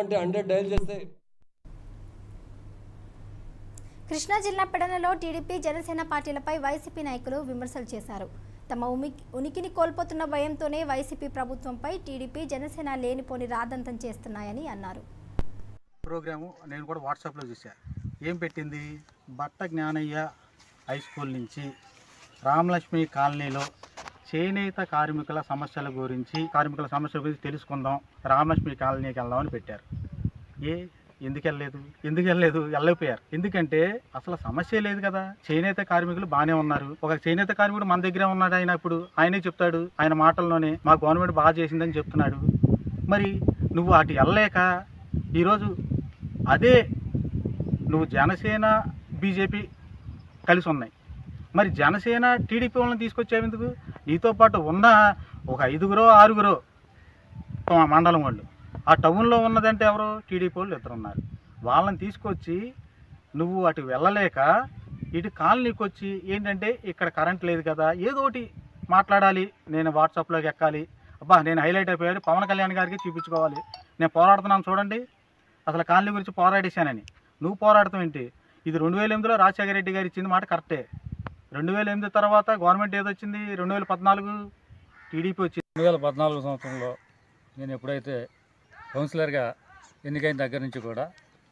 అంటే hundred dial చేస్తే కృష్ణా జిల్లా పెడనలో టీడీపీ జనసేన పార్టీలపై వైసీపీ నాయకులు విమర్శలు చేశారు తమ ఉనికి ఉనికిని కోల్పోతున్న భయంతోనే వైసీపీ ప్రభుత్వంపై టీడీపీ జనసేన లేనిపోని రాదంతం చేస్తున్నాయని అన్నారు ప్రోగ్రాము నేను కూడా వాట్సాప్లో చూసా ఏం పెట్టింది బట్ట జ్ఞానయ్య హై స్కూల్ నుంచి రామలక్ష్మి కాలనీలో చేనేత కార్మికుల సమస్యల గురించి కార్మికుల సమస్యల గురించి తెలుసుకుందాం రామలక్ష్మి కాలనీకి వెళ్దామని పెట్టారు ఏ ఎందుకు వెళ్ళలేదు ఎందుకు వెళ్ళలేదు వెళ్ళకపోయారు ఎందుకంటే అసలు సమస్య లేదు కదా చేనేత కార్మికులు బాగానే ఉన్నారు ఒక చేనేత కార్మికుడు మన దగ్గరే ఉన్నాడు ఆయన ఇప్పుడు ఆయనే చెప్తాడు ఆయన మాటల్లోనే మా గవర్నమెంట్ బాగా చేసిందని చెప్తున్నాడు మరి నువ్వు అటు వెళ్ళలేక ఈరోజు అదే నువ్వు జనసేన బీజేపీ కలిసి ఉన్నాయి మరి జనసేన టీడీపీ వాళ్ళని తీసుకొచ్చావు ఎందుకు నీతో పాటు ఉన్న ఒక ఐదుగురో ఆరుగురో ఆ మండలం వాళ్ళు ఆ టౌన్లో ఉన్నదంటే ఎవరు టీడీపీ వాళ్ళు ఇద్దరు ఉన్నారు వాళ్ళని తీసుకొచ్చి నువ్వు అటు వెళ్ళలేక ఇటు కాలనీకి వచ్చి ఏంటంటే ఇక్కడ కరెంట్ లేదు కదా ఏదో ఒకటి మాట్లాడాలి నేను వాట్సాప్లోకి ఎక్కాలి అబ్బా నేను హైలైట్ అయిపోయాడు పవన్ కళ్యాణ్ గారికి చూపించుకోవాలి నేను పోరాడుతున్నాను చూడండి అసలు కాలనీ గురించి పోరాడేశానని నువ్వు పోరాడతాం ఏంటి ఇది రెండు వేల ఎనిమిదిలో రాజశేఖర రెడ్డి గారు ఇచ్చింది మాట కరెక్టే రెండు వేల ఎనిమిది తర్వాత గవర్నమెంట్ ఏదొచ్చింది రెండు వేల పద్నాలుగు టీడీపీ వచ్చింది రెండు వేల పద్నాలుగు సంవత్సరంలో నేను ఎప్పుడైతే కౌన్సిలర్గా ఎన్నికైన దగ్గర నుంచి కూడా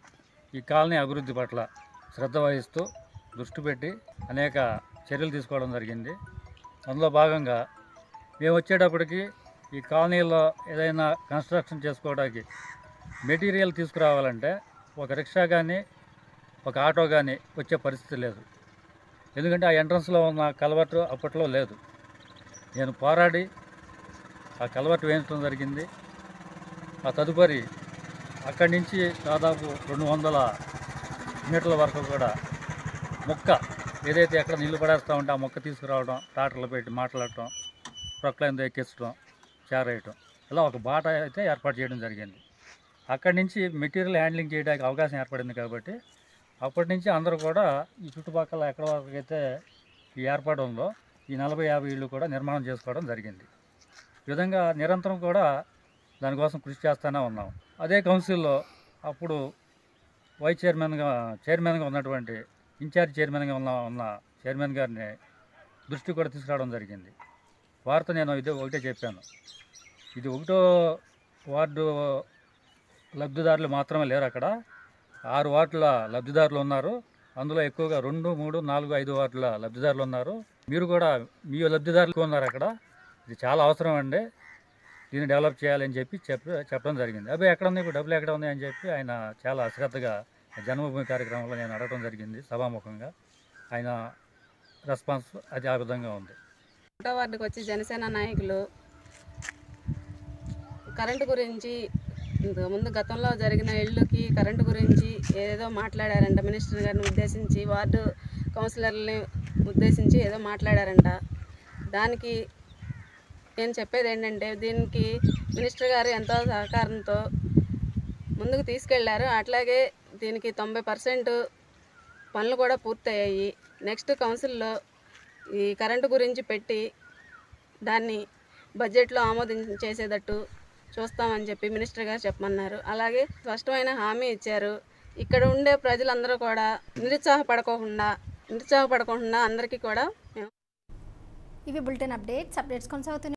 ఈ కాలనీ అభివృద్ధి పట్ల శ్రద్ధ వహిస్తూ దృష్టి పెట్టి అనేక చర్యలు తీసుకోవడం జరిగింది అందులో భాగంగా మేము వచ్చేటప్పటికి ఈ కాలనీలో ఏదైనా కన్స్ట్రక్షన్ చేసుకోవడానికి మెటీరియల్ తీసుకురావాలంటే ఒక రిక్షా కానీ ఒక ఆటో కానీ వచ్చే పరిస్థితి లేదు ఎందుకంటే ఆ ఎంట్రన్స్లో ఉన్న కలవట్టు అప్పట్లో లేదు నేను పోరాడి ఆ కలవట్టు వేయించడం జరిగింది ఆ తదుపరి అక్కడి నుంచి దాదాపు రెండు వందల మీటర్ల వరకు కూడా మొక్క ఏదైతే ఎక్కడ నీళ్లు పడేస్తూ ఉంటే ఆ మొక్క తీసుకురావడం టాటర్లు పెట్టి మాట్లాడటం ప్రొక్లైన్తో ఎక్కించడం చేరేయటం ఇలా ఒక బాట అయితే ఏర్పాటు చేయడం జరిగింది అక్కడి నుంచి మెటీరియల్ హ్యాండ్లింగ్ చేయడానికి అవకాశం ఏర్పడింది కాబట్టి అప్పటి నుంచి అందరూ కూడా ఈ చుట్టుపక్కల ఎక్కడ వరకు అయితే ఈ ఏర్పాటు ఉందో ఈ నలభై యాభై ఇళ్ళు కూడా నిర్మాణం చేసుకోవడం జరిగింది ఈ విధంగా నిరంతరం కూడా దానికోసం కృషి చేస్తూనే ఉన్నాం అదే కౌన్సిల్లో అప్పుడు వైస్ చైర్మన్గా చైర్మన్గా ఉన్నటువంటి ఇన్ఛార్జ్ చైర్మన్గా ఉన్న ఉన్న చైర్మన్ గారిని దృష్టి కూడా తీసుకురావడం జరిగింది వారితో నేను ఇదే ఒకటే చెప్పాను ఇది ఒకటో వార్డు లబ్ధిదారులు మాత్రమే లేరు అక్కడ ఆరు వార్డుల లబ్ధిదారులు ఉన్నారు అందులో ఎక్కువగా రెండు మూడు నాలుగు ఐదు వార్డుల లబ్ధిదారులు ఉన్నారు మీరు కూడా మీ లబ్ధిదారులు ఉన్నారు అక్కడ ఇది చాలా అవసరం అండి దీన్ని డెవలప్ చేయాలని చెప్పి చెప్ప చెప్పడం జరిగింది అవి ఎక్కడ ఉన్నాయి ఇప్పుడు డబ్బులు ఎక్కడ ఉన్నాయి అని చెప్పి ఆయన చాలా అశ్రద్ధగా జన్మభూమి కార్యక్రమంలో నేను అడగడం జరిగింది సభాముఖంగా ఆయన రెస్పాన్స్ అది ఆ విధంగా ఉంది ఒకటో వార్డుకి వచ్చి జనసేన నాయకులు కరెంటు గురించి ఇంతకు ముందు గతంలో జరిగిన ఇళ్ళకి కరెంటు గురించి ఏదో మాట్లాడారంట మినిస్టర్ గారిని ఉద్దేశించి వార్డు కౌన్సిలర్ని ఉద్దేశించి ఏదో మాట్లాడారంట దానికి నేను చెప్పేది ఏంటంటే దీనికి మినిస్టర్ గారు ఎంతో సహకారంతో ముందుకు తీసుకెళ్లారు అట్లాగే దీనికి తొంభై పర్సెంట్ పనులు కూడా పూర్తయ్యాయి నెక్స్ట్ కౌన్సిల్లో ఈ కరెంటు గురించి పెట్టి దాన్ని బడ్జెట్లో ఆమోదించేసేటట్టు చూస్తామని చెప్పి మినిస్టర్ గారు చెప్పమన్నారు అలాగే స్పష్టమైన హామీ ఇచ్చారు ఇక్కడ ఉండే ప్రజలందరూ కూడా నిరుత్సాహపడకోకుండా నిరుత్సాహపడకుండా అందరికీ కూడా మేము ఇవి బులెటిన్ అప్డేట్స్ అప్డేట్స్ కొనసాగుతున్నాయి